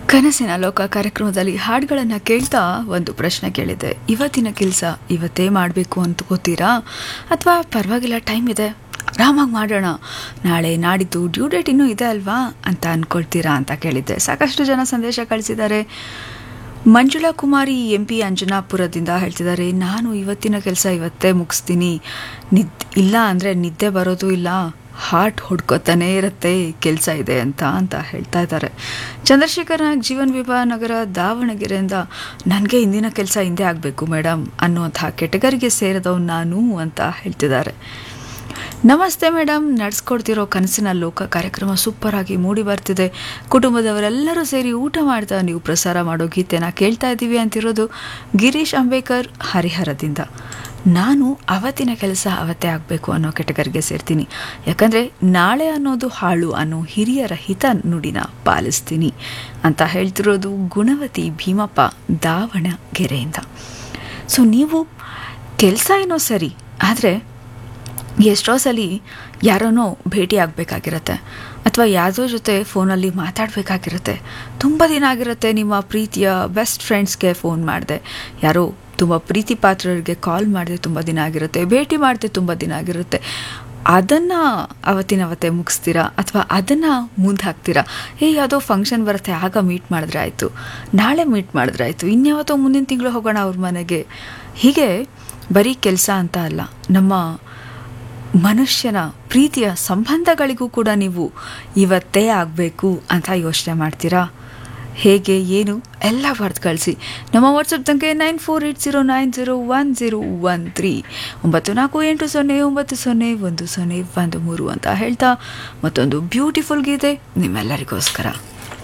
ಕನಸಿನ ಲೋಕ ಕಾರ್ಯಕ್ರಮದಲ್ಲಿ ಹಾಡುಗಳನ್ನು ಕೇಳ್ತಾ ಒಂದು ಪ್ರಶ್ನೆ ಕೇಳಿದೆ ಇವತ್ತಿನ ಕೆಲಸ ಇವತ್ತೇ ಮಾಡಬೇಕು ಅಂತ ಗೊತ್ತೀರಾ ಅಥವಾ ಪರವಾಗಿಲ್ಲ ಟೈಮ್ ಇದೆ ಆರಾಮಾಗಿ ಮಾಡೋಣ ನಾಳೆ ನಾಡಿದ್ದು ಡ್ಯೂ ಡೇಟ್ ಇನ್ನೂ ಇದೆ ಅಲ್ವಾ ಅಂತ ಅಂದ್ಕೊಳ್ತೀರಾ ಅಂತ ಕೇಳಿದ್ದೆ ಸಾಕಷ್ಟು ಜನ ಸಂದೇಶ ಕಳಿಸಿದ್ದಾರೆ ಮಂಜುಳಾ ಕುಮಾರಿ ಎಂ ಪಿ ಅಂಜನಾಪುರದಿಂದ ಹೇಳ್ತಿದ್ದಾರೆ ನಾನು ಇವತ್ತಿನ ಕೆಲಸ ಇವತ್ತೇ ಮುಗಿಸ್ತೀನಿ ನಿದ್ ಇಲ್ಲ ಅಂದರೆ ನಿದ್ದೆ ಬರೋದು ಇಲ್ಲ ಹಾರ್ಟ್ ಹುಡ್ಕೋತಾನೇ ಇರುತ್ತೆ ಕೆಲಸ ಇದೆ ಅಂತ ಅಂತ ಹೇಳ್ತಾ ಇದ್ದಾರೆ ಚಂದ್ರಶೇಖರ್ ನಾಯಕ್ ಜೀವನ್ ವಿಭಾ ನಗರ ದಾವಣಗೆರೆಯಿಂದ ನನಗೆ ಇಂದಿನ ಕೆಲಸ ಹಿಂದೆ ಆಗಬೇಕು ಮೇಡಮ್ ಅನ್ನುವಂಥ ಕೆಟಗರಿಗೆ ಸೇರಿದವ್ ನಾನು ಅಂತ ಹೇಳ್ತಿದ್ದಾರೆ ನಮಸ್ತೆ ಮೇಡಮ್ ನಡೆಸ್ಕೊಡ್ತಿರೋ ಕನಸಿನ ಲೋಕ ಕಾರ್ಯಕ್ರಮ ಸೂಪರ್ ಆಗಿ ಮೂಡಿ ಬರ್ತಿದೆ ಕುಟುಂಬದವರೆಲ್ಲರೂ ಸೇರಿ ಊಟ ಮಾಡ್ತಾ ನೀವು ಪ್ರಸಾರ ಮಾಡೋ ಗೀತೆನ ಕೇಳ್ತಾ ಇದ್ದೀವಿ ಅಂತಿರೋದು ಗಿರೀಶ್ ಅಂಬೇಕರ್ ಹರಿಹರದಿಂದ ನಾನು ಅವತ್ತಿನ ಕೆಲಸ ಅವತ್ತೇ ಆಗಬೇಕು ಅನ್ನೋ ಕೆಟಗರಿಗೆ ಸೇರ್ತೀನಿ ಯಾಕಂದರೆ ನಾಳೆ ಅನ್ನೋದು ಹಾಳು ಅನ್ನೋ ಹಿರಿಯರ ಹಿತ ನುಡಿನ ಪಾಲಿಸ್ತೀನಿ ಅಂತ ಹೇಳ್ತಿರೋದು ಗುಣವತಿ ಭೀಮಪ್ಪ ದಾವಣಗೆರೆಯಿಂದ ಸೊ ನೀವು ಕೆಲಸ ಏನೋ ಸರಿ ಆದರೆ ಎಷ್ಟೋ ಸಲ ಯಾರನ್ನೋ ಭೇಟಿ ಆಗಬೇಕಾಗಿರುತ್ತೆ ಅಥವಾ ಯಾವುದೋ ಜೊತೆ ಫೋನಲ್ಲಿ ಮಾತಾಡಬೇಕಾಗಿರುತ್ತೆ ತುಂಬ ದಿನ ಆಗಿರುತ್ತೆ ನಿಮ್ಮ ಪ್ರೀತಿಯ ಬೆಸ್ಟ್ ಫ್ರೆಂಡ್ಸ್ಗೆ ಫೋನ್ ಮಾಡಿದೆ ಯಾರೋ ತುಂಬ ಪ್ರೀತಿ ಪಾತ್ರರಿಗೆ ಕಾಲ್ ಮಾಡಿದೆ ತುಂಬ ದಿನ ಆಗಿರುತ್ತೆ ಭೇಟಿ ಮಾಡಿದೆ ತುಂಬ ದಿನ ಆಗಿರುತ್ತೆ ಅದನ್ನು ಅವತ್ತಿನ ಅವತ್ತೇ ಮುಗಿಸ್ತೀರಾ ಅಥವಾ ಅದನ್ನು ಮುಂದೆ ಹಾಕ್ತೀರಾ ಏ ಯಾವುದೋ ಫಂಕ್ಷನ್ ಬರುತ್ತೆ ಆಗ ಮೀಟ್ ಮಾಡಿದ್ರೆ ಆಯಿತು ನಾಳೆ ಮೀಟ್ ಮಾಡಿದ್ರೆ ಆಯಿತು ಇನ್ಯಾವತ್ತೋ ಮುಂದಿನ ತಿಂಗಳು ಹೋಗೋಣ ಅವ್ರ ಮನೆಗೆ ಹೀಗೆ ಬರೀ ಕೆಲಸ ಅಂತ ಅಲ್ಲ ನಮ್ಮ ಮನುಷ್ಯನ ಪ್ರೀತಿಯ ಸಂಬಂಧಗಳಿಗೂ ಕೂಡ ನೀವು ಇವತ್ತೇ ಆಗಬೇಕು ಅಂತ ಯೋಚನೆ ಮಾಡ್ತೀರಾ ಹೇಗೆ ಏನು ಎಲ್ಲ ಬರ್ದು ಕಳಿಸಿ ನಮ್ಮ ವಾಟ್ಸಪ್ ಸಂಖ್ಯೆ nine four eight zero nine zero one zero one three ಒಂಬತ್ತು ನಾಲ್ಕು ಎಂಟು ಸೊನ್ನೆ ಒಂಬತ್ತು ಸೊನ್ನೆ ಒಂದು ಸೊನ್ನೆ ಒಂದು ಮೂರು ಅಂತ ಹೇಳ್ತಾ ಮತ್ತೊಂದು ಬ್ಯೂಟಿಫುಲ್ ಗೀತೆ ನಿಮ್ಮೆಲ್ಲರಿಗೋಸ್ಕರ